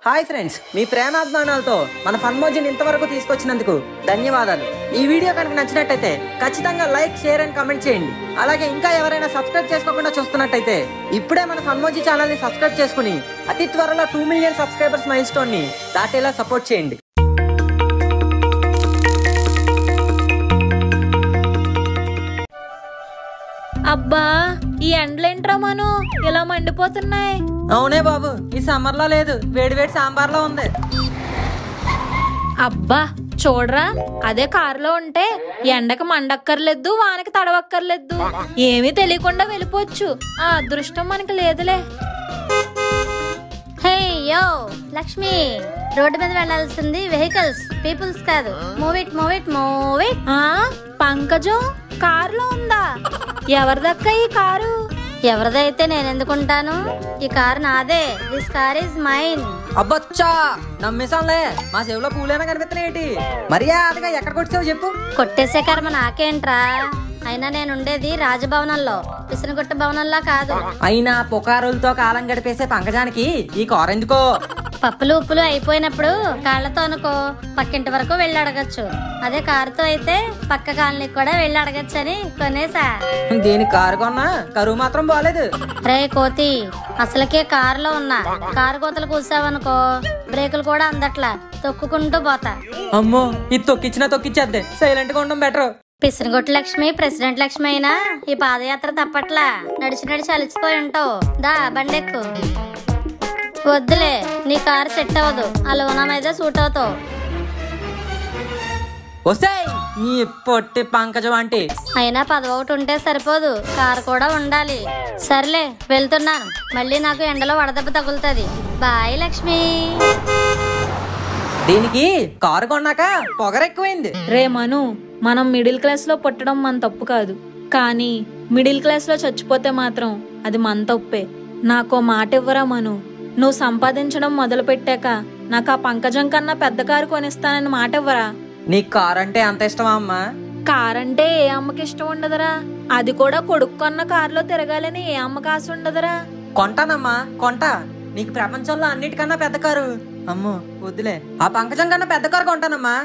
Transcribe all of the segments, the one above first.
Hi friends మీ ప్రేమాభిమానాలతో మన ఫన్మోజిని ఇంతవరకు తీసుకొచ్చినందుకు ధన్యవాదాలు ఈ వీడియో కనుక నచ్చినట్టయితే ఖచ్చితంగా లైక్ షేర్ అండ్ కామెంట్ చేయండి అలాగే ఇంకా ఎవరైనా సబ్స్క్రైబ్ చేసుకోకుండా చూస్తున్నట్టయితే ఇప్పుడే మన ఫన్మోజీ ఛానల్ ని సబ్స్క్రైబ్ చేసుకుని అతి త్వరలో two million subscribers milestone ని దాటేలా సపోర్ట్ చేయండి అబ్బా ఈ ఎండలేంట్రా మను ఇలా మండిపోతున్నాయి అవునే బాబు ఈ సమ్మర్ లో లేదు వేడి వేడి సాంబార్లో ఉంది అబ్బా చూడరా అదే కారులో ఉంటే ఎండకి మండక్కర్లేదు వానకి తడవక్కర్లేదు ఏమీ తెలియకుండా వెళ్ళిపోవచ్చు ఆ అదృష్టం మనకి లేదులే హే యో లక్ష్మి రోడ్డు మీద వెళ్ళాల్సింది వెహికల్స్ పీపుల్స్ కాదు move it move it move it ఆ పంకజం కారులో ఉందా ఎవరిదక్క ఈ కారు ఎవరిదైతే నేను ఎందుకుంటాను ఈ కారు నాదే దిస్ కార్ ఇస్ మైన్ అబ్బచ్చా నమ్మేసాంలే మా చెవిలో పూలేనా కనిపిస్తున్నాయేటి మర్యాదగా ఎక్కడ కొట్టావు చెప్పు కొట్టేసే కర్మ నాకేంట్రా అయినా నేను ఉండేది రాజభవనంలో పిసినగుట్ట భవనంలో కాదు అయినా పుకారులతో కాలం గడిపేసే పంకజానికి ఈ కార్ ఎందుకో పప్పులు ఉప్పులు అయిపోయినప్పుడు కాళ్ళతో అనుకో పక్కింటి వరకు వెళ్ళి అడగచ్చు అదే కారుతో అయితే పక్క కాలనీకి కూడా వెళ్ళి అడగచ్చు అని కొనేసా దీని కారు కొన్నా కరువు మాత్రం బాలేదు రే కోతి అసలుకే కారులో ఉన్నా కారు కోతలు కూసావనుకో బ్రేకులు కూడా అందట్లా తొక్కుకుంటూ పోతా అమ్మో ఇది తొక్కిచ్చినా తొక్కిచ్చేద్దే సైలెంట్ గా ఉండడం బెటర్ పిసినగొట్టు లక్ష్మి ప్రెసిడెంట్ లక్ష్మి అయినా ఈ పాదయాత్ర తప్పట్లా నడిచి నడిచి అలసిపోయి ఉంటావు దా బండెక్కు వద్దులే నీ కారు సెట్ అవ్వదు ఆ లోనా మీద సూట్ అవుతావు వస్తాయి నీ పొట్టి పంకజం అంటే అయినా పదవొకటి ఉంటే సరిపోదు కారు కూడా ఉండాలి సర్లే వెళ్తున్నాను మళ్ళీ నాకు ఎండలో వడదెబ్బ తగులుతుంది బాయ్ లక్ష్మి దీనికి కారు కొన్నాక పొగరెక్కువైంది రే మను మనం మిడిల్ క్లాస్ లో పుట్టడం మన తప్పు కాదు కానీ మిడిల్ క్లాస్ లో చచ్చిపోతే మాత్రం అది మన తప్పే నాకో మాట ఇవ్వరా మను నువ్వు సంపాదించడం మొదలు పెట్టాక నాకు ఆ పంకజం కన్నా పెద్ద కారు కొనిస్తానని మాట ఇవ్వరా నీకు కారు అంటే అంత ఇష్టమా అమ్మా కార్ అంటే ఏ అమ్మకి ఇష్టం ఉండదురా అది కూడా కొడుకు కొన్న కారులో తిరగాలని ఏ అమ్మకి ఆశ ఉండదురా కొంటానమ్మా కొంటా నీకు ప్రపంచంలో అన్నిటికన్నా పెద్ద కారు అమ్మో వద్దులే ఆ పంకజం కన్నా పెద్ద కారు కొంటానమ్మా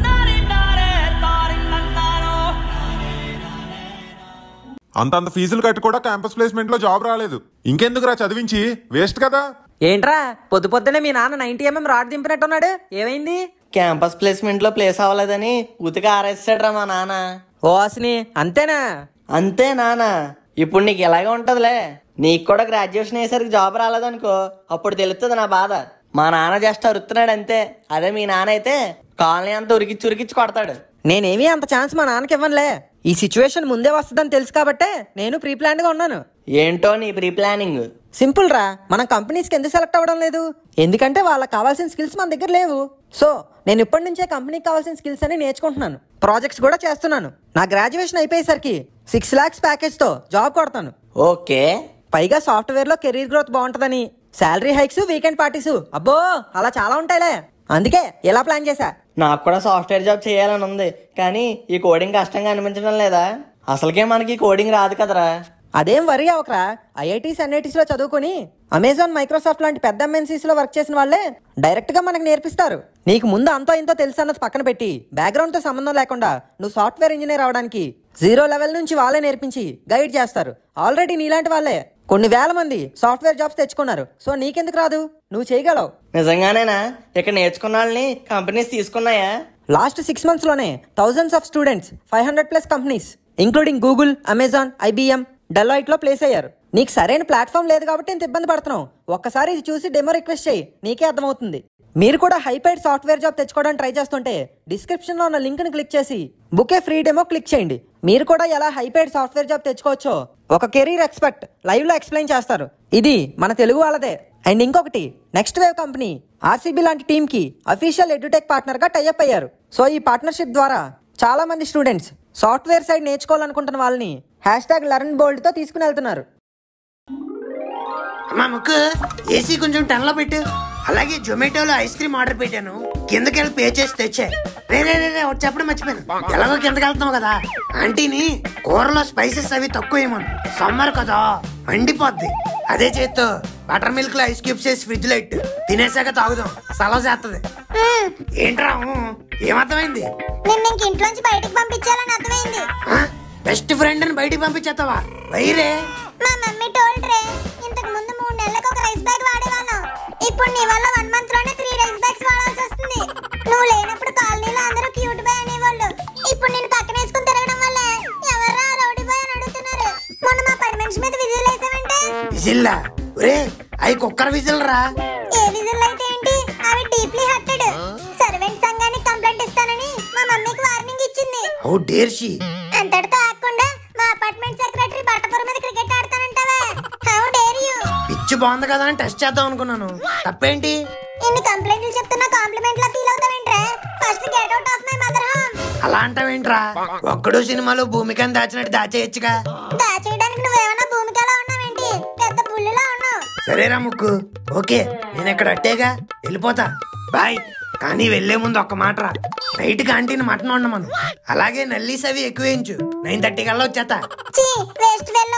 అంతంత ఫీజులు కట్టి కూడా క్యాంపస్ ప్లేస్మెంట్ లో జాబ్ రాలేదు ఇంకెందుకురా చదివించి వేస్ట్ కదా ఏంట్రా పొద్దు పొద్దునే మీ నాన్న నైన్టీ ఎంఎం రాడ్ దింపినట్టున్నాడు ఏమైంది క్యాంపస్ ప్లేస్మెంట్ లో ప్లేస్ అవ్వలేదని ఉతికి ఆరేస్తాడ్రా మా నాన్న ఓ అసని అంతేనా అంతే నాన్న ఇప్పుడు నీకు ఎలాగే ఉంటదిలే నీకు కూడా గ్రాడ్యుయేషన్ అయ్యేసరికి జాబ్ రాలేదనుకో అప్పుడు తెలుస్తుంది నా బాధ మా నాన్న జస్ట్ అరుస్తున్నాడు అంతే అదే మీ నాన్న అయితే కాలనీ అంతా ఉరికిచ్చి ఉరికిచ్చి కొడతాడు నేనేమీ అంత ఛాన్స్ మా నాన్నకి ఇవ్వనులే ఈ సిచ్యువేషన్ ముందే వస్తుందని తెలుసు కాబట్టే నేను ప్రీ ప్లాన్డ్ గా ఉన్నాను ఏంటో నీ ప్రీ ప్లానింగ్ సింపుల్ రా మనం కంపెనీస్కి ఎందుకు సెలెక్ట్ అవ్వడం లేదు ఎందుకంటే వాళ్ళకి కావాల్సిన స్కిల్స్ మన దగ్గర లేవు సో నేను ఇప్పటి నుంచే కంపెనీకి కావాల్సిన స్కిల్స్ అని నేర్చుకుంటున్నాను ప్రాజెక్ట్స్ కూడా చేస్తున్నాను నా గ్రాడ్యుయేషన్ అయిపోయేసరికి సిక్స్ లాక్స్ ప్యాకేజ్ తో జాబ్ కొడతాను ఓకే పైగా సాఫ్ట్వేర్ లో కెరీర్ గ్రోత్ బాగుంటదని శాలరీ హైక్స్ వీకెండ్ పార్టీస్ అబ్బో అలా చాలా ఉంటాయిలే అందుకే ఎలా ప్లాన్ చేశా నాకు కూడా సాఫ్ట్వేర్ జాబ్ చేయాలని ఉంది కానీ ఈ కోడింగ్ కష్టంగా అనిపించడం లేదా అసలుకే మనకి కోడింగ్ రాదు కదరా అదేం వరి అవకరా ఐఐటీస్ ఎన్ఐటీస్ లో చదువుకొని అమెజాన్ మైక్రోసాఫ్ట్ లాంటి పెద్ద ఎంఎన్సీస్ లో వర్క్ చేసిన వాళ్ళే డైరెక్ట్ గా మనకు నేర్పిస్తారు నీకు ముందు అంతో ఇంతో తెలుసు అన్నది పక్కన పెట్టి బ్యాక్గ్రౌండ్ తో సంబంధం లేకుండా నువ్వు సాఫ్ట్వేర్ ఇంజనీర్ అవడానికి జీరో లెవెల్ నుంచి వాళ్ళే నేర్పించి గైడ్ చేస్తారు ఆల్రెడీ నీలాంటి వాళ్ళే కొన్ని వేల మంది సాఫ్ట్వేర్ జాబ్స్ తెచ్చుకున్నారు సో నీకెందుకు రాదు నువ్వు చేయగలవు నిజంగానేనా ఇక్కడ నేర్చుకున్న వాళ్ళని కంపెనీస్ తీసుకున్నాయా లాస్ట్ సిక్స్ మంత్స్ లోనే thousands of students five hundred plus companies including Google Amazon IBM Deloitte లో ప్లేస్ అయ్యారు నీకు సరైన ప్లాట్ఫామ్ లేదు కాబట్టి ఇంత ఇబ్బంది పడుతున్నావు ఒక్కసారి ఇది చూసి డెమో రిక్వెస్ట్ చేయి నీకే అర్థమవుతుంది మీరు కూడా హైపైడ్ సాఫ్ట్వేర్ జాబ్ తెచ్చుకోవడానికి ట్రై చేస్తుంటే డిస్క్రిప్షన్ లో ఉన్న లింక్ ని క్లిక్ చేసి బుకే ఫ్రీ డెమో క్లిక్ చేయండి మీరు కూడా ఎలా హైపైడ్ సాఫ్ట్వేర్ జాబ్ తెచ్చుకోవచ్చో ఒక కెరీర్ ఎక్స్పర్ట్ లైవ్ లో ఎక్స్ప్లెయిన్ చేస్తారు ఇది మన తెలుగు వాళ్ళదే అండ్ ఇంకొకటి నెక్స్ట్ వేవ్ కంపెనీ ఆర్సీబీ లాంటి టీమ్ కి అఫీషియల్ ఎడ్యుటెక్ పార్ట్నర్ గా టైఅప్ అయ్యారు సో ఈ పార్ట్నర్షిప్ ద్వారా చాలా మంది స్టూడెంట్స్ సాఫ్ట్వేర్ సైడ్ నేర్చుకోవాలనుకుంటున్న వాళ్ళని హ్యాష్ ట్యాగ్ లెర్న్ బోల్డ్ తో తీసుకుని వెళ్తున్నారు అమ్మా ముక్కు ఏసీ కొంచెం టెన్లో పెట్టు అలాగే జొమాటోలో ఐస్ క్రీమ్ ఆర్డర్ పెట్టాను కిందకి వెళ్ళి పే చేసి తెచ్చే రే రే రే రే, ఒకటి చెప్పడం మర్చిపోయాను ఎలాగో కిందకి వెళ్తాం కదా ఆంటీని కూరలో స్పైసెస్ అవి తక్కువ వేయమను సమ్మర్ కదా మండిపోద్ది అదే చేత్తో బటర్ మిల్క్ లో ఐస్ క్యూబ్స్ వేసి ఫ్రిడ్జ్ లో ఇట్టు తినేసాక తాగుదాం సలవ చేస్తుంది ఏంట్రా ఊ? ఏమర్థమైంది నిన్న ఇంక ఇంట్లోంచి బయటికి పంపించాలని అర్థమైంది బెస్ట్ ఫ్రెండ్ అని బయటికి పంపించేస్తావా వైరే మా మమ్మీ టోల్డ్ రే ఇంతకు ముందు మూడు నెలలకు ఒక రైస్ బ్యాగ్ వాడేవాళ్ళం ఇప్పుడు నీ వల్ల వన్ మంత్ లోనే త్రీ రైస్ బ్యాగ్స్ వాడాల్సి వస్తుంది నువ్వు లేనప్పుడు కాలనీలో అందరూ క్యూట్ బాయ్ అనేవాళ్ళు ఇప్పుడు నేను పక్కన వేసుకుని తిరగడం వల్ల ఎవర్రా రౌడీ బాయ్ అని అడుగుతున్నారు మొన్న మా పని మనిషి మీద విజిల్ వేసావంటే విజిల్లా ఒరే అవి కుక్కర్ విజిల్ రా ఏ విజిల్ అయితే ఏంటి అవి డీప్లీ హర్టెడ్ సర్వెంట్ సంఘానికి కంప్లైంట్ ఇస్తానని మా మమ్మీకి వార్నింగ్ ఇచ్చింది హౌ డేర్ షీ అంతటితో ఆగకుండా మా అపార్ట్మెంట్ సెక్రటరీ బట్టపుర మీద క్రికెట్ ఆడతానంటావా హౌ డేర్ యూ పిచ్చి బాగుంది కదా అని టెస్ట్ చేద్దాం అనుకున్నాను తప్పేంటి ఇన్ని కంప్లైంట్లు చెప్తున్నా కాంప్లిమెంట్ లా ఫీల్ అవుతావేంట్రా first get out of my mother home అలా అంటావేంట్రా ఒక్కడు సినిమాలో భూమికని దాచినట్టు దాచేయచ్చుగా దాచేయడానికి నువ్వేమన్నా భూమికలా ఉన్నావేంటి పెద్ద బుల్లిలా ఉన్నావు సరేరా ముక్కు ఓకే నేను ఇక్కడ అట్టేగా వెళ్ళిపోతా బాయ్ కానీ వెళ్లే ముందు ఒక్క మాట రా నైట్ క్యాంటీన్ మటన్ వండమను అలాగే నల్లీస్ అవి ఎక్కువ వేయించు నైన్ థర్టీ కల్లా వచ్చేస్తా చీ వేస్ట్ వెళ్ళు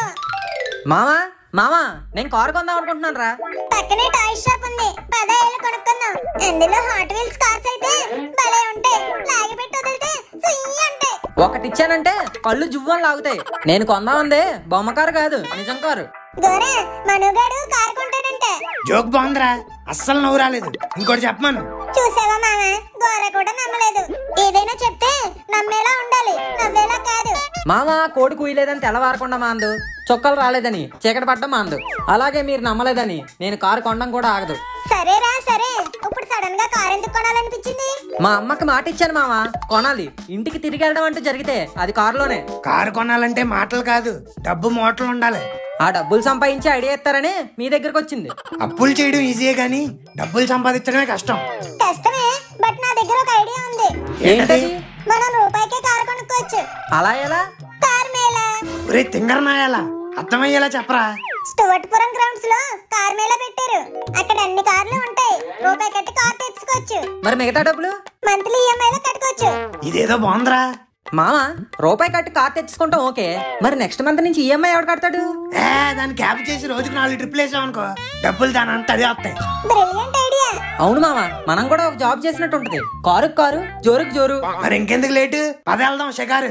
మామా మామా నేను కారు కొందాం అనుకుంటున్నాను రా పక్కనే టాయ్ షాప్ ఉంది పదేళ్ళు కొనుక్కుందాం అందులో హాట్ వీల్స్ కార్స్ అయితే భలే ఉంటాయి లాగి పెట్టి వదిలితే సుయ్యి అంటే ఒకటి ఇచ్చానంటే కళ్ళు జువ్వని లాగుతాయి నేను కొందామందే బొమ్మ కారు కాదు నిజం కారు గోరే మనుగాడు కారు కొంటాడంటే జోక్ బాగుందిరా అస్సలు నవ్వు రాలేదు ఇంకోటి చెప్పమాను చూసావా మామ గోర కూడా నమ్మలేదు ఏదైనా చెప్తే నమ్మేలా ఉండాలి నవ్వేలా కాదు మామ కోడి కుయ్యలేదని తెల్లవారకుండా మాందు చొక్కలు రాలేదని చీకటి పడ్డం మాందు అలాగే మీరు నమ్మలేదని నేను కారు కొనడం కూడా ఆగదు సరేరా సరే ఇప్పుడు సడన్ గా కారు ఎందుకు కొనాలనిపించింది మా అమ్మకి మాట ఇచ్చాను మామ కొనాలి ఇంటికి తిరిగి వెళ్ళడం అంటూ జరిగితే అది కారులోనే కారు కొనాలంటే మాటలు కాదు డబ్బు మూటలు ఉండాలి ఆ డబ్బులు సంపాదించి ఐడియా ఇస్తారని మీ దగ్గరకు వచ్చింది అప్పులు చేయడం ఈజీయే కానీ డబ్బులు సంపాదించడమే కష్టం కష్టమే బట్ నా దగ్గర ఒక ఐడియా ఉంది ఏంటది మనం రూపాయికే కారు కొనుక్కోవచ్చు అలా ఎలా కార్ మేళా ఒరే తింగరనాయాలా అర్థమయ్యేలా చెప్పరా స్టువర్ట్పురం గ్రౌండ్స్ లో కార్ మేళా పెట్టారు అక్కడ అన్ని కార్లు ఉంటాయి రూపాయి కట్టి కార్ తెచ్చుకోవచ్చు మరి మిగతా డబ్బులు మంత్లీ ఈఎంఐ లో కట్టుకోవచ్చు ఇదేదో బాగుందిరా మామ రూపాయి కట్టి కార్ తెచ్చుకుంటాం ఓకే మరి నెక్స్ట్ మంత్ నుంచి ఈఎంఐ ఎవడు కడతాడు ఏ దాన్ని క్యాబ్ చేసి రోజుకు నాలుగు ట్రిప్లు వేసామనుకో డబ్బులు దాని అంత అదే వస్తాయి బ్రిలియంట్ ఐడియా అవును మామ మనం కూడా ఒక జాబ్ చేసినట్టు ఉంటది కారుకు కారు జోరుకు జోరు మరి ఇంకెందుకు లేటు పద వెళ్దాం షికారు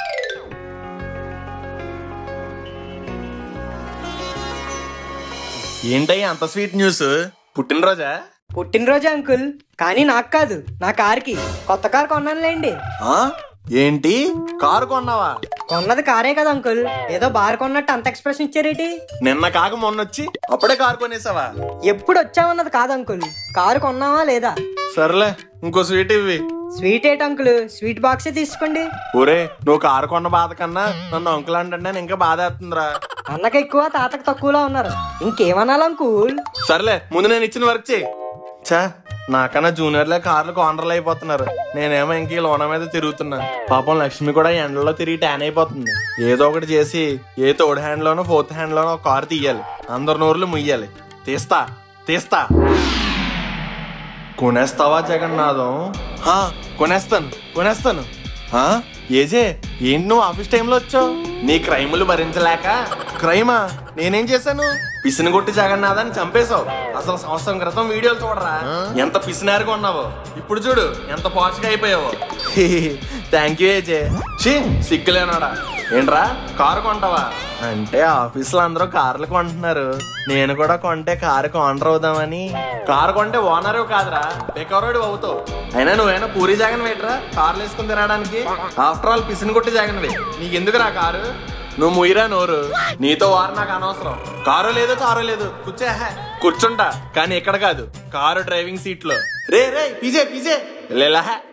ఏంటయ్యా అంత స్వీట్ న్యూస్ పుట్టినరోజా పుట్టినరోజు అంకుల్ కానీ నాకు కాదు నా కార్కి కొత్త కార్ కొన్నానులేండి ఆ? ఏంటి కారు కొన్నావా కొన్నది కారే కదా అంకుల్ ఏదో బార్ కొన్నట్టు అంత ఎక్స్ప్రెషన్ ఇచ్చారేటి నిన్న కాక మొన్న వచ్చి అప్పుడే కారు కొనేసావా ఎప్పుడు వచ్చామన్నది కాదు అంకుల్ కారు కొన్నావా లేదా సర్లే ఇంకో స్వీట్ ఇవ్వి స్వీట్ ఏంటి అంకుల్ స్వీట్ బాక్సే తీసుకోండి ఒరే నువ్వు కారు కొన్న బాధ కన్నా నన్ను అంకుల్ అంటే నాకు ఇంకా బాధ వేస్తుందిరా అన్నకి ఎక్కువ తాతకు తక్కువలో ఉన్నారు ఇంకేమనాలి అంకుల్ సర్లే ముందు నేను ఇచ్చిన వర్క్ చేయి చా నాకన్నా జూనియర్లే కార్లు కాండ్రలు అయిపోతున్నారు నేనేమో ఇంక ఈ లోన మీద తిరుగుతున్నా పాపం లక్ష్మి కూడా ఎండలో తిరిగి ట్యాన్ అయిపోతుంది ఏదో ఒకటి చేసి ఏ థర్డ్ హ్యాండ్ లోనో ఫోర్త్ హ్యాండ్ లోనో ఒక కారు తీయాలి అందరి నోర్లు ముయ్యాలి తీస్తా తీస్తా కొనేస్తావా జగన్నాథం హా, కొనేస్తాను కొనేస్తాను హా, ఏజే ఏంటి నువ్వు ఆఫీస్ టైంలో వచ్చావు నీ క్రైములు భరించలేక క్రైమా నేనేం చేశాను పిసినగొట్టి జగన్నాథాన్ని చంపేశావు అసలు సంవత్సరం క్రితం వీడియోలు చూడరా ఎంత పిసినారుగా ఉన్నావో ఇప్పుడు చూడు ఎంత పాష్గా అయిపోయావో థ్యాంక్ యూ ఏజే షీ సిగ్గులేనాడా ఏంట్రా కారు కొంటావా అంటే ఆఫీస్ లో అందరూ కార్లు కొంటున్నారు నేను కూడా కొంటే కారు కాండర్ అవుదామని కారు కొంటే ఓనర్ కాదురా బెకరోడు అవుతావు అయినా నువ్వైనా పూరి జాగన్ వేయట్రా కార్లు వేసుకుని తిరగడానికి ఆఫ్టర్ ఆల్ పిసిని కొట్టి జాగన్వి నీకెందుకురా కారు నువ్వు ముయిరా నోరు నీతో వారు నాకు అనవసరం కారు లేదు కారు లేదు కూర్చో హే. కూర్చుంటా కానీ ఇక్కడ కాదు కారు డ్రైవింగ్ సీట్ లో రే రే పిజే పిజే లేలా హే.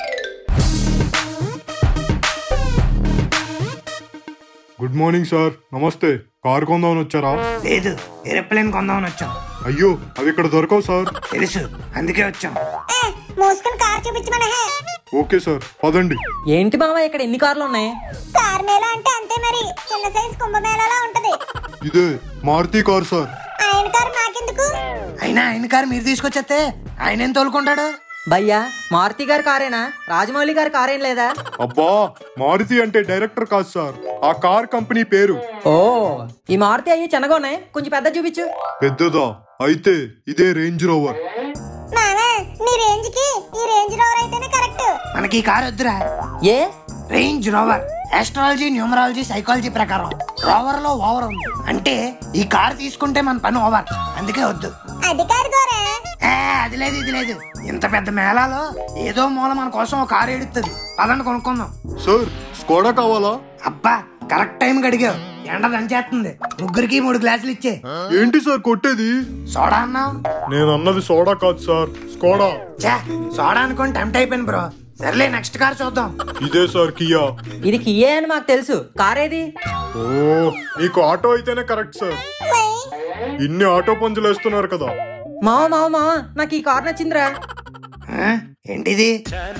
గుడ్ మార్నింగ్ సార్ నమస్తే కార్ కొందామని వచ్చారా లేదు ఏరోప్లేన్ కొందామని వచ్చాం అయ్యో అవి ఇక్కడ దొరకవు సార్ తెలుసు అందుకే వచ్చాం ఏ, మూసుకుని కార్ చూపించమన హే ఓకే సార్ పదండి ఏంటి మామ ఇక్కడ ఎన్ని కార్లు ఉన్నాయి కార్ మేళా అంటే అంతే మరి చిన్న సైజ్ కుంభమేళాలా ఉంటది ఇదే మారుతి కార్ సార్ ఆయన కారు మాకెందుకు అయినా ఆయన కారు మీరు తీసుకొచ్చేస్తే ఆయన ఏం తోలుకుంటాడు భయ్యా మారుతి గారి కారేనా రాజమౌళి గారి కారేం లేదా అబ్బా మారుతి అంటే డైరెక్టర్ కాదు సార్ ఆ కార్ కంపెనీ పేరు ఓ ఈ మారుతి అయ్యి చిన్నగా ఉన్నాయి కొంచెం పెద్ద చూపించు పెద్దదా అయితే ఇదే రేంజ్ రోవర్ నానా నీ రేంజ్ కి ఈ రేంజ్ రోవర్ అయితేనే కరెక్ట్ మనకి ఈ కార్ వద్దురా ఏ Range Rover astrology numerology psychology ప్రకారం రోవర్ లో ఓవర్ ఉంది అంటే ఈ కార్ తీసుకుంటే మన పని ఓవర్ అందుకే వద్దు అది కాదు గోరా ఏ, అది లేదు ఇది లేదు ఇంత పెద్ద మేళాలో ఏదో మూల మన కోసం ఒక కారు ఎడుతుంది పదండి కొనుక్కుందాం సార్ స్కోడా కావాలా అబ్బా కరెక్ట్ టైం అడిగావు ఎండ దంచేస్తుంది ముగ్గురికి మూడు గ్లాసులు ఇచ్చే ఏంటి సార్ కొట్టేది సోడా అన్నావు నేను అన్నది సోడా కాదు సార్ స్కోడా చా సోడా అనుకొని టెంప్ట్ అయిపోయింది బ్రో సర్లే నెక్స్ట్ కార్ చూద్దాం ఇదే సార్ కియా ఇది కియే అని మాకు తెలుసు కారేది ఓ నీకు ఆటో అయితేనే కరెక్ట్ సార్ ఇన్ని ఆటో పంచులు వేస్తున్నారు కదా మావ మావ మావ నాకు ఈ కార్ నచ్చిందిరా ఆ? ఏంటిది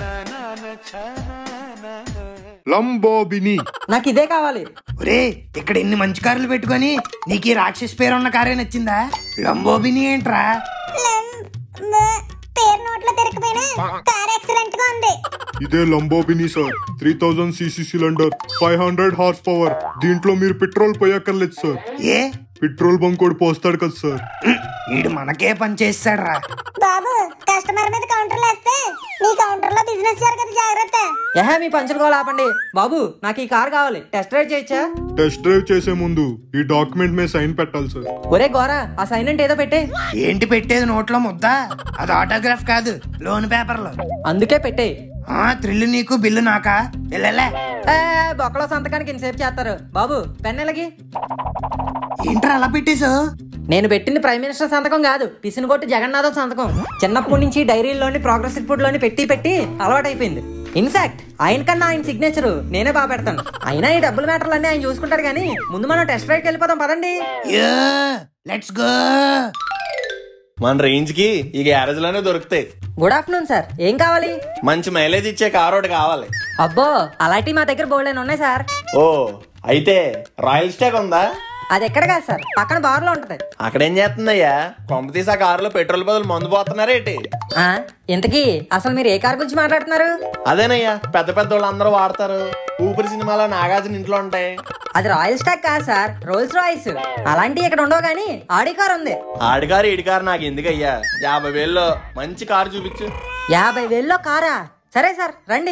లంబోబిని నాకు ఇదే కావాలి ఒరే ఇక్కడ ఇన్ని మంచి కార్లు పెట్టుకొని నీకు ఈ రాక్షస్ పేరు ఉన్న కారే నచ్చిందా లంబోబిని ఏంట్రా పేరు నోట్లో తిరగపోయినా కార్ ఎక్సలెంట్ గా ఉంది ఇదే Lamborghini sir three thousand CC cylinder five hundred horsepower దీంట్లో మీరు పెట్రోల్ పోయక్కర్లేదు సార్ ఏ పెట్రోల్ బంక్ కూడా పోస్తాడు కదా సార్ వీడు మనకే పని చేస్తాడ్రా బాబు కస్టమర్ మీద కౌంటర్ వేస్తే నీ కౌంటర్ లో బిజినెస్ జరగదు జాగ్రత్త ఏహే మీ పంచులు కూడా ఆపండి బాబు నాకు ఈ కార్ కావాలి టెస్ట్ డ్రైవ్ చేయొచ్చా టెస్ట్ డ్రైవ్ చేసే ముందు ఈ డాక్యుమెంట్ మీద సైన్ పెట్టాలి సార్ ఒరే గోరా ఆ సైన్ అంటే ఏదో పెట్టే ఏంటి పెట్టేది నోట్లో ముద్ద అది ఆటోగ్రాఫ్ కాదు లోన్ పేపర్లో అందుకే పెట్టే ఆ థ్రిల్ నీకు బిల్లు నాకా వెళ్ళలే బొక్కలో సంతకానికి ఇంతసేపు చేస్తారు బాబు పెన్నెలకి ఏంట్రా అలా పెట్టేశావు నేను పెట్టింది ప్రైమ్ మినిస్టర్ సంతకం కాదు పిసినగొట్టు జగన్నాథం సంతకం చిన్నప్పటి నుంచి డైరీలోని ప్రోగ్రెస్ రిపోర్ట్ లోని పెట్టి పెట్టి అలవాటైపోయింది ఇన్ఫాక్ట్ ఆయన కన్నా ఆయన సిగ్నేచర్ నేనే బాగా పెడతాను అయినా ఈ డబ్బుల మ్యాటర్లు అన్నీ ఆయన చూసుకుంటారు కానీ ముందు మనం టెస్ట్ డ్రైవ్కి వెళ్ళిపోదాం పదండి లెట్స్ గో మన రేంజ్ కి ఈ గ్యారేజ్ లోనే దొరుకుతాయి గుడ్ ఆఫ్టర్నూన్ సార్ ఏం కావాలి మంచి మైలేజ్ ఇచ్చే కార్ ఒకటి కావాలి అబ్బో అలాంటివి మా దగ్గర బోల్డెన్ ఉన్నాయి సార్ ఓ అయితే రాయల్ స్టాక్ ఉందా అది ఎక్కడ కాదు సార్ పక్కన బార్లో ఉంటది అక్కడేం చేస్తుందయ్యా కొంప తీసి ఆ కారులో పెట్రోల్ బదులు మందు పోతున్నారేటి ఆ, ఇంతకీ అసలు మీరు ఏ కార్ గురించి మాట్లాడుతున్నారు అదేనయ్యా పెద్ద పెద్ద వాళ్ళు అందరూ వాడతారు ఊపిరి సినిమాలో నాగార్జున ఇంట్లో ఉంటాయి అది రాయల్ స్టాక్ కాదు సార్ రోల్స్ రాయిస్ అలాంటివి ఇక్కడ ఉండవు కానీ ఆడి కార్ ఉంది ఆడికారు ఈడికారు నాకు ఎందుకయ్యా యాభై వేల్లో మంచి కారు చూపించు యాభై వేల్లో కారా సరే సార్ రండి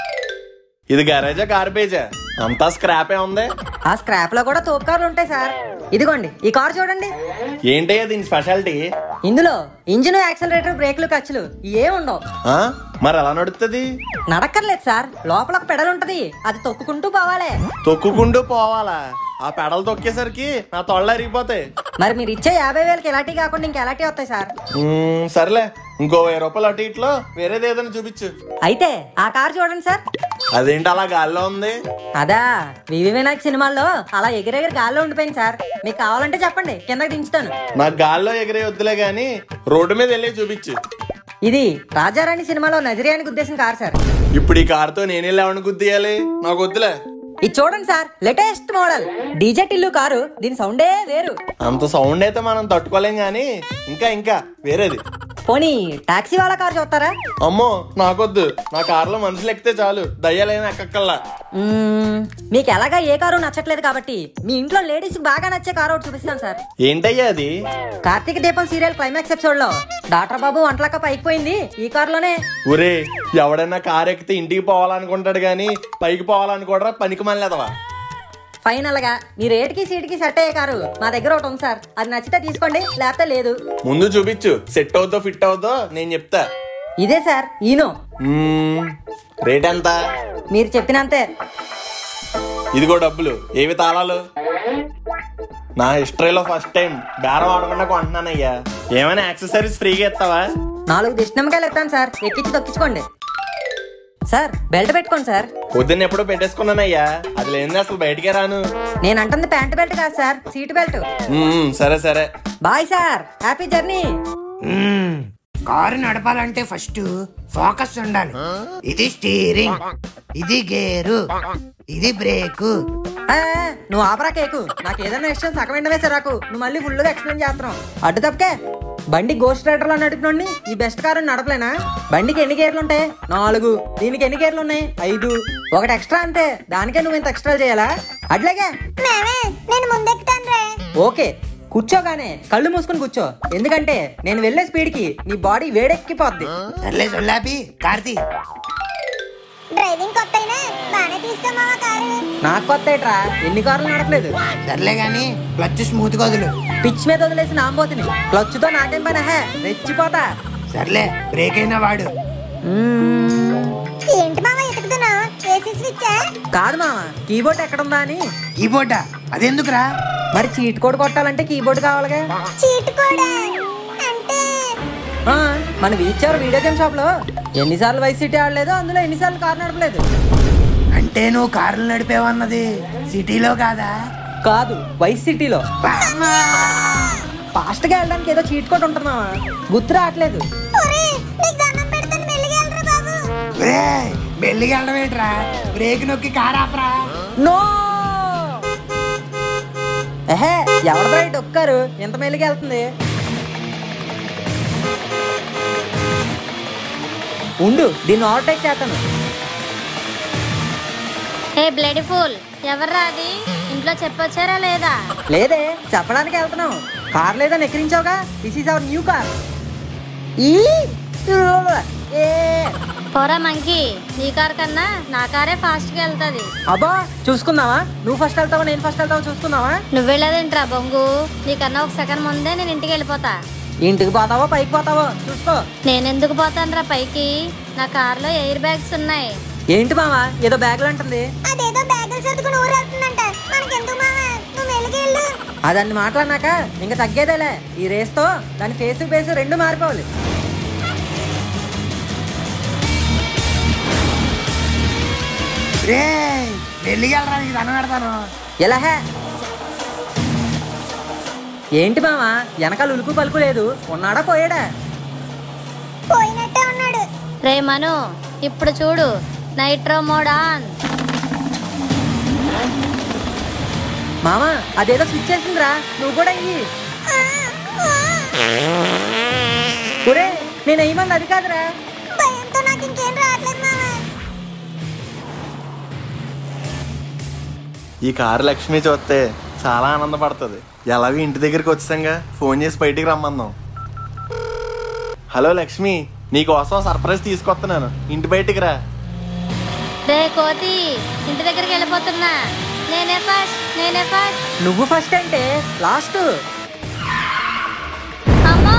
ఇది గరేజా గార్బేజా అంతా స్క్రాపే ఉంది ఆ స్క్రాప్ లో కూడా తోపు కార్లు ఉంటాయి సార్ ఇదిగోండి ఈ కార్ చూడండి ఏంటయ్యా దీని స్పెషాలిటీ ఇందులో ఇంజిన్ యాక్సిలరేటర్ బ్రేక్లు ఖర్చులు ఏం ఉండవు ఆ? మరి ఎలా నడుస్తుంది నడక్కర్లేదు సార్ లోపల ఒక పెడల్ ఉంటది అది తొక్కుకుంటూ పోవాలి తొక్కుకుంటూ పోవాలా ఆ పెడలు తొక్కేసరికి నా తొళ్ళ అరిగిపోతాయి మరి మీరు ఇచ్చే యాభై వేలకి ఎలాంటి కాకుండా ఇంకా ఎలాంటి వస్తాయి సార్ మ్మ్, సర్లే ఇంకో వెయ్యి రూపాయలు అటు ఇట్లో వేరేది ఏదైనా చూపించు అయితే ఆ కార్ చూడండి సార్ అదేంటి అలా గాల్లో ఉంది అదా వివి వినాయక్ సినిమాల్లో అలా ఎగిరెగిరి గాల్లో ఉండిపోయింది సార్ మీకు కావాలంటే చెప్పండి కిందకి దించుతాను నాకు గాల్లో ఎగిరే వద్దులే గాని రోడ్డు మీద వెళ్ళి చూపించు ఇది రాజారాణి సినిమాలో నజరియానికి ఉద్దేశం కార్ సార్ ఇప్పుడు ఈ కారుతో నేను వెళ్ళి గుద్దియాలి నాకు వద్దులే ఇది చూడండి sir latest model DJ Tillu car దీని సౌండే వేరు అంత సౌండ్ అయితే మనం తట్టుకోలేం గాని ఇంకా ఇంకా వేరేది పోనీ టాక్సీ వాళ్ళ కార్ చూస్తారా అమ్మో నాకొద్దు నా కారులో మనుషులు ఎక్కితే చాలు దయ్యాలేమి ఎక్కక్కల్లా మ్మ్, మీకు ఎలాగా ఏ కారు నచ్చట్లేదు కాబట్టి మీ ఇంట్లో లేడీస్ బాగా నచ్చే కారు ఒకటి చూపిస్తాను సార్ ఏంటయ్యా అది Karthika Deepam serial climax episode లో డాక్టర్ బాబు వంటలక్క పైకి పోయింది ఈ కారులోనే ఒరే ఎవడైనా కారు ఎక్కితే ఇంటికి పోవాలనుకుంటాడు గాని పైకి పోవాలనుకోడరా పనికి మళ్ళేదవా ఫైనల్ గా మీ రేటుకి సీటుకి సెట్ అయ్యే కారు మా దగ్గర ఒకటి ఉంది సార్ అది నచ్చితే తీసుకోండి లేకపోతే లేదు ముందు చూపించు సెట్ అవుద్దో ఫిట్ అవుద్దో నేను చెప్తా ఇదే సార్ ఈనో మ్మ్, రేట్ ఎంత మీరు చెప్పినంతే ఇదిగో డబ్బులు ఏవి తాళాలు నా హిస్టరీలో ఫస్ట్ టైం బేరం ఆడకుండా కొంటున్నానయ్యా ఏమైనా యాక్సెసరీస్ ఫ్రీగా ఇస్తావా నాలుగు దిష్టి నిమ్మకాయలు ఇస్తాను సార్ ఎక్కించి తొక్కించుకోండి సార్ బెల్ట్ పెట్టుకోండి సార్ పొద్దున్న ఎప్పుడో పెట్టేసుకున్నానయ్యా అది లేనిది అసలు బయటికే రాను నేను అంటుంది ప్యాంట్ బెల్ట్ కాదు సార్ సీట్ బెల్ట్ మ్మ్, సరే సరే బాయ్ సార్ హ్యాపీ జర్నీ మ్మ్. కారు నడపాలంటే ఫస్ట్ ఫోకస్ ఉండాలి ఇది స్టీరింగ్ ఇది గేరు ఇది బ్రేకు ఆ, నువ్వు ఆపరా కేకు నాకు ఏదైనా విషయం సగం ఎండవే రాకు నువ్వు మళ్ళీ ఫుల్గా ఎక్స్ప్లెయిన్ చేస్తున్నావు అడ్డు తప్పకే బండి గోస్ట్ రైడర్లో నడిపినోడిని ఈ బెస్ట్ కార్ నడపలేనా బండికి ఎన్ని గేర్లు ఉంటాయి నాలుగు దీనికి ఎన్ని గేర్లు ఉన్నాయి ఐదు ఒకటి ఎక్స్ట్రా అంతే దానికే నువ్వు ఇంత ఎక్స్ట్రా చేయాలా అట్లాగే మేమే నేను ముందెక్కుతాను రే ఓకే కూర్చోగానే కళ్ళు మూసుకొని కూర్చో ఎందుకంటే నేను వెళ్ళే స్పీడ్కి నీ బాడీ వేడెక్కిపోద్ది సర్లే సొల్లాపి కార్తీ డ్రైవింగ్ కొత్త అయినా బాగానే తీస్తాం మామ కారు నాకు కొత్త ఏట్రా ఎన్ని కార్లు నడపలేదు సర్లే గాని క్లచ్ స్మూత్ వదులు పిచ్ మీద వదిలేసి నాంబోతిని క్లచ్తో నాకేం పని హే రెచ్చిపోతా సర్లే బ్రేక్ అయినా వాడు ఏంటి మామ ఎతుకుతున్నావు ఏసీ స్విచ్ కాదు మామ కీబోర్డ్ ఎక్కడుందా అని కీబోర్డా అదెందుకురా మరి చీట్ కోడ్ కొట్టాలంటే కీబోర్డ్ కావాలిగా చీట్ కూడా అంటే ఆ, మన వీచారు వీడియో గేమ్ షాప్ లో ఎన్నిసార్లు వైస్ సిటీ ఆడలేదు అందులో ఎన్నిసార్లు కార్ నడపలేదు అంటే నువ్వు కార్లు నడిపేవన్నది సిటీలో కాదా కాదు వైస్ సిటీలో బామ్మా! ఫాస్ట్ గా వెళ్ళడానికి ఏదో చీట్ కోడ్ ఉంటుంది మామ గుర్తు రావట్లేదు ఒరే నీకు దండం పెడతాను మెల్లిగా వెళ్ళరా బాబు ఒరేయ్, మెల్లిగా వెళ్ళడం ఏంట్రా బ్రేక్ నొక్కి కార్ ఆపరా నో ఎహే ఎవడ బయట ఒక్కారు ఎంత మెల్లిగా వెళ్తుంది ఉండు దీన్ని ఓవర్టేక్ చేస్తాను ఏ బ్లడ్ ఫుల్ ఎవర్రా అది ఇంట్లో చెప్పొచ్చారా లేదా లేదే చెప్పడానికి వెళ్తున్నాం కార్ లేదా ఎక్కిరించావుగా this is our new car ఈ ఏ పోరా మంకీ నీ కార్ కన్నా నా కారే ఫాస్ట్ గా వెళ్తది అబ్బా చూసుకుందామా నువ్వు ఫస్ట్ వెళ్తావా నేను ఫస్ట్ వెళ్తావా చూసుకుందామా నువ్వు వెళ్ళేదేంట్రా బొంగు నీకన్నా ఒక సెకండ్ ముందే నేను ఇంటికి వెళ్ళిపోతా ఇంటికి పోతావో పైకి పోతావో చూసుకో నేను ఎందుకు పోతానురా పైకి నా కార్లో ఎయిర్ బ్యాగ్స్ ఉన్నాయి ఏంటి మావా ఏదో బ్యాగులు అంటుంది అదేదో బ్యాగులు సర్దుకుని ఊరు వెళ్తుందంట మనకెందుకు మామ నువ్వు మెల్లిగా వెళ్ళు అదన్ని మాట్లాడినాక ఇంకా తగ్గేదేలే ఈ రేస్తో దాని ఫేస్ ఫేస్ రెండు మారిపోవాలి రే మెల్లిగా వెళ్ళరా నీకు దండం పెడతాను ఎలా హే ఏంటి మావా వెనకాల ఉలుకు పలుకు లేదు ఉన్నాడా పోయాడా పోయినట్టే ఉన్నాడు రే మను ఇప్పుడు చూడు నైట్రో మోడ్ ఆన్ మామా అదేదో స్విచ్ చేసిందిరా నువ్వు కూడా ఇయ్యి ఒరే నేను ఏమంది అది కాదురా భయంతో నాకు ఇంకేం రావట్లేదు మామ ఈ కారు లక్ష్మి చూస్తే చాలా ఆనందపడుతుంది ఎలాగో ఇంటి దగ్గరికి వచ్చాంగా ఫోన్ చేసి బయటికి రమ్మందాం హలో లక్ష్మి నీకోసం సర్ప్రైజ్ తీసుకొస్తున్నాను ఇంటి బయటికి రా రే కోతి ఇంటి దగ్గరికి వెళ్ళిపోతున్నా నేనే ఫస్ట్ నేనే ఫస్ట్ నువ్వు ఫస్ట్ అంటే లాస్ట్ అమ్మో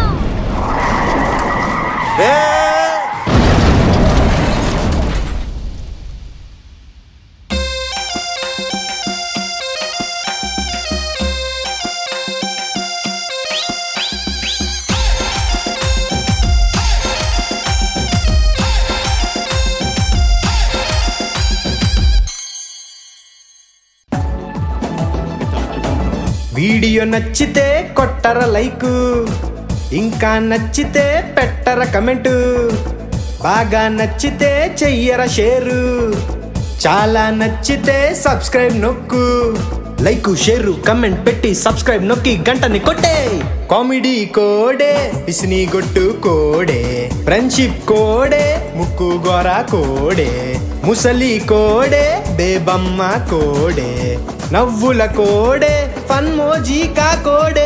వీడియో నచ్చితే కొట్టర లైక్ ఇంకా నచ్చితే పెట్టర కమెంటు బాగా నచ్చితే చెయ్యర షేరు చాలా నచ్చితే సబ్స్క్రైబ్ నొక్కు లైక్ షేరు కమెంట్ పెట్టి సబ్స్క్రైబ్ నొక్కి గంటని కొట్టే కామెడీ కోడే పిసిని గొట్టు కోడే ఫ్రెండ్షిప్ కోడే ముక్కు గోర కోడే ముసలి కోడే బేబమ్మ కోడే నవ్వుల కోడే ఫన్మోజీకా కోడే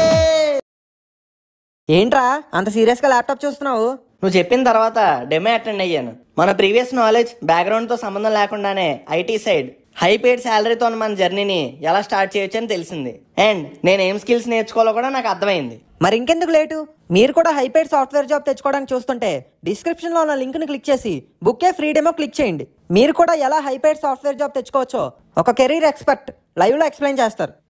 ఏంట్రా అంత సీరియస్ గా ల్యాప్టాప్ చూస్తున్నావు నువ్వు చెప్పిన తర్వాత డెమో అటెండ్ అయ్యాను మన ప్రీవియస్ నాలెడ్జ్ బ్యాక్గ్రౌండ్ తో సంబంధం లేకుండానే ఐటీ సైడ్ హై పేడ్ శాలరీతో ఉన్న మన జర్నీని ఎలా స్టార్ట్ చేయొచ్చు అని తెలిసింది అండ్ నేను ఏం స్కిల్స్ నేర్చుకోవాలో కూడా నాకు అర్థమైంది మరి ఇంకెందుకు లేటు మీరు కూడా హైపేడ్ సాఫ్ట్వేర్ జాబ్ తెచ్చుకోవడానికి చూస్తుంటే డిస్క్రిప్షన్ లో ఉన్న లింక్ ని క్లిక్ చేసి బుక్కే ఫ్రీ డెమో క్లిక్ చేయండి మీరు కూడా ఎలా హైపేడ్ సాఫ్ట్వేర్ జాబ్ తెచ్చుకోవచ్చో ఒక కెరీర్ ఎక్స్పర్ట్ లైవ్ లో ఎక్స్ప్లెయిన్ చేస్తారు